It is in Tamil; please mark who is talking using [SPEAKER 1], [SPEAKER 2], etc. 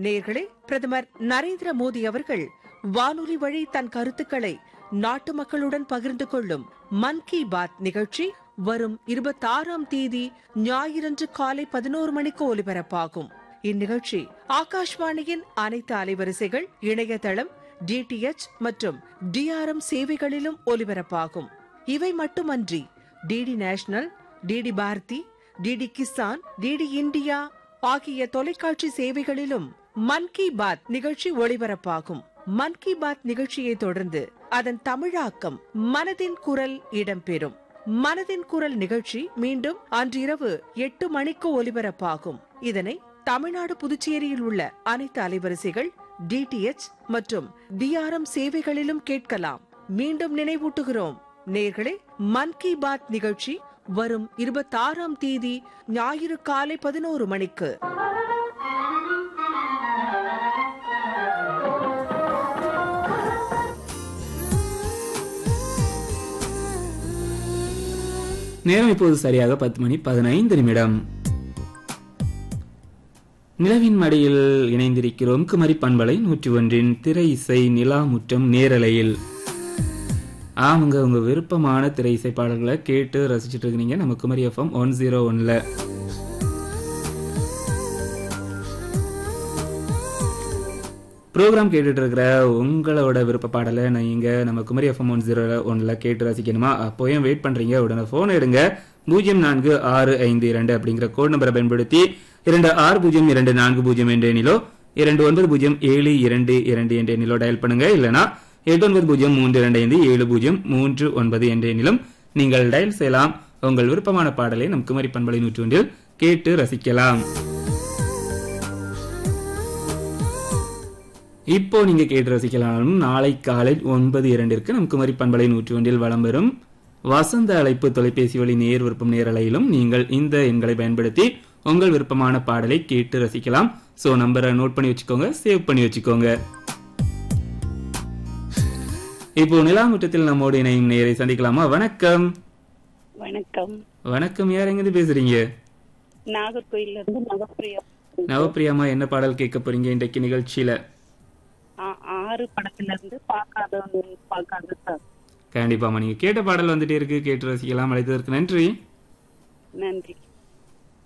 [SPEAKER 1] நேர்களே பிரதமர் நரேந்திர மோடி அவர்கள் வானொலி வழி தன் கருத்துக்களை நாட்டு மக்களுடன் பகிர்ந்து கொள்ளும் மன் கி பாத் நிகழ்ச்சி வரும் இருபத்தாறாம் தேதி ஞாயிறன்று காலை பதினோரு மணிக்கு ஒலிபரப்பாகும் இந்நிகழ்ச்சி ஆகாஷ்வாணியின் அனைத்து அலைவரிசைகள் இணையதளம் டிடிஎச் மற்றும் டிஆர்எம் சேவைகளிலும் ஒலிபரப்பாகும் இவை மட்டுமன்றி DD national DD Bharati DD Kisan DD India ஆகிய தொலைக்காட்சி சேவைகளிலும் மன் கி பாத் நிகழ்ச்சி ஒளிபரப்பாகும் மன் கி பாத் நிகழ்ச்சியை தொடர்ந்து அதன் தமிழாக்கம் மனதின் குரல் இடம்பெறும் மனதின் குரல் நிகழ்ச்சி மீண்டும் அன்றிரவு எட்டு மணிக்கு ஒலிபரப்பாகும் இதனை தமிழ்நாடு புதுச்சேரியில் உள்ள அனைத்து அலைவரிசைகள் டிடிஎச் மற்றும் டிஆர்எம் சேவைகளிலும் கேட்கலாம் மீண்டும் நினைவூட்டுகிறோம் நேர்களே மன் கி பாத் நிகழ்ச்சி வரும் இருபத்தாறாம் தேதி ஞாயிறு காலை பதினோரு மணிக்கு
[SPEAKER 2] நேரம் இப்போது சரியாக பத்து மணி பதினைந்து நிமிடம் நிலவின் மடியில் இணைந்திருக்கிறோம் குமரி பண்பலை நூற்றி ஒன்றின் திரை இசை நிலா முற்றம் நேரலையில் ஆமாங்க உங்க விருப்பமான திரை இசை பாடல்களை கேட்டு ரசிச்சுட்டு இருக்கிறீங்க நம்ம குமரி எஃப்எம் ஒன் ஜீரோ ஒன்ல ப்ரோக்ராம் கேட்டுட்டு இருக்கிற உங்களோட விருப்ப பாடலை நீங்க நம்ம குமரி எஃப்எம் ஒன் ஜீரோ ஒன்ல கேட்டு ரசிக்கணுமா அப்போயும் வெயிட் பண்றீங்க உடனே போன் எடுங்க பூஜ்ஜியம் நான்கு ஆறு ஐந்து இரண்டு அப்படிங்கிற கோட் நம்பரை பயன்படுத்தி இரண்டு ஆறு பூஜ்ஜியம் இரண்டு நான்கு பூஜ்ஜியம் என்ற எண்ணிலோ இரண்டு ஒன்பது பூஜ்ஜியம் ஏழு இரண்டு இரண்டு என்ற எண்ணிலோ டயல் பண்ணுங்க இல்லனா எட்டு ஒன்பது பூஜ்ஜியம் மூன்று இரண்டு ஐந்து ஏழு பூஜ்ஜியம் மூன்று ஒன்பது என்ற எண்ணிலும் நீங்கள் டயல் செய்யலாம் உங்கள் விருப்பமான பாடலை நம் குமரி பண்பலை நூற்றொன்றில் கேட்டு ரசிக்கலாம் இப்போ நீங்க கேட்டு ரசிக்கலாம் நாளை காலை ஒன்பது இரண்டிற்கு நம் குமரி பண்பலை நூற்றி ஒன்றில் வலம் வரும் வசந்த அழைப்பு தொலைபேசி வழி நேர் விருப்பம் நேரலையிலும் நீங்கள் இந்த எண்களை பயன்படுத்தி உங்கள் விருப்பமான பாடலை கேட்டு ரசிக்கலாம் சோ நம்பரை நோட் பண்ணி வச்சுக்கோங்க சேவ் பண்ணி வச்சுக்கோங்க இப்போ நிலாமுற்றத்தில் நம்மோடு இணையும் நேரை சந்திக்கலாமா வணக்கம்
[SPEAKER 3] வணக்கம்
[SPEAKER 2] வணக்கம் யார் எங்கிருந்து பேசுறீங்க
[SPEAKER 3] நாகர்கோயில்ல இருந்து நவப்பிரியா
[SPEAKER 2] நவப்பிரியாமா என்ன பாடல் கேட்க போறீங்க இன்றைக்கு நிகழ்ச்சியில
[SPEAKER 3] ஆ- ஆறு படத்துல இருந்து பார்க்காத பார்க்காத சார்
[SPEAKER 2] கண்டிப்பாமா நீங்க கேட்ட பாடல் வந்துட்டே இருக்கு கேட்டு ரசிக்கலாம் அழைத்ததற்கு நன்றி
[SPEAKER 3] நன்றி